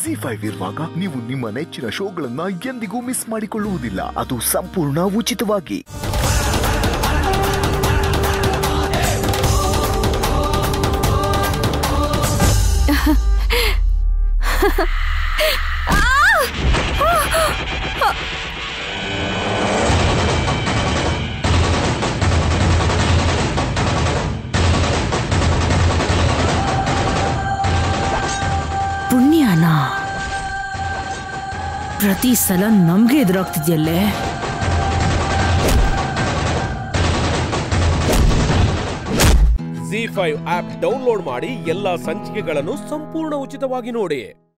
G five ಇರುವಾಗ ನೀವು ನಿಮ್ಮ ನೆಚ್ಚಿನ ಶೋಗಳನ್ನ ಎಂದಿಗೂ ಮಿಸ್ ಮಾಡಿಕೊಳ್ಳುವುದಿಲ್ಲ ಅದು ಸಂಪೂರ್ಣ ಉಚಿತವಾಗಿ ಪುಣ್ಯನ ಪ್ರತಿ ಸಲ ನಮ್ಗೆ ಎದುರಾಗ್ತಿದ್ಯಲ್ಲೇ ಜಿ ಫೈವ್ ಆಪ್ ಡೌನ್ಲೋಡ್ ಮಾಡಿ ಎಲ್ಲಾ ಸಂಚಿಕೆಗಳನ್ನು ಸಂಪೂರ್ಣ ಉಚಿತವಾಗಿ ನೋಡಿ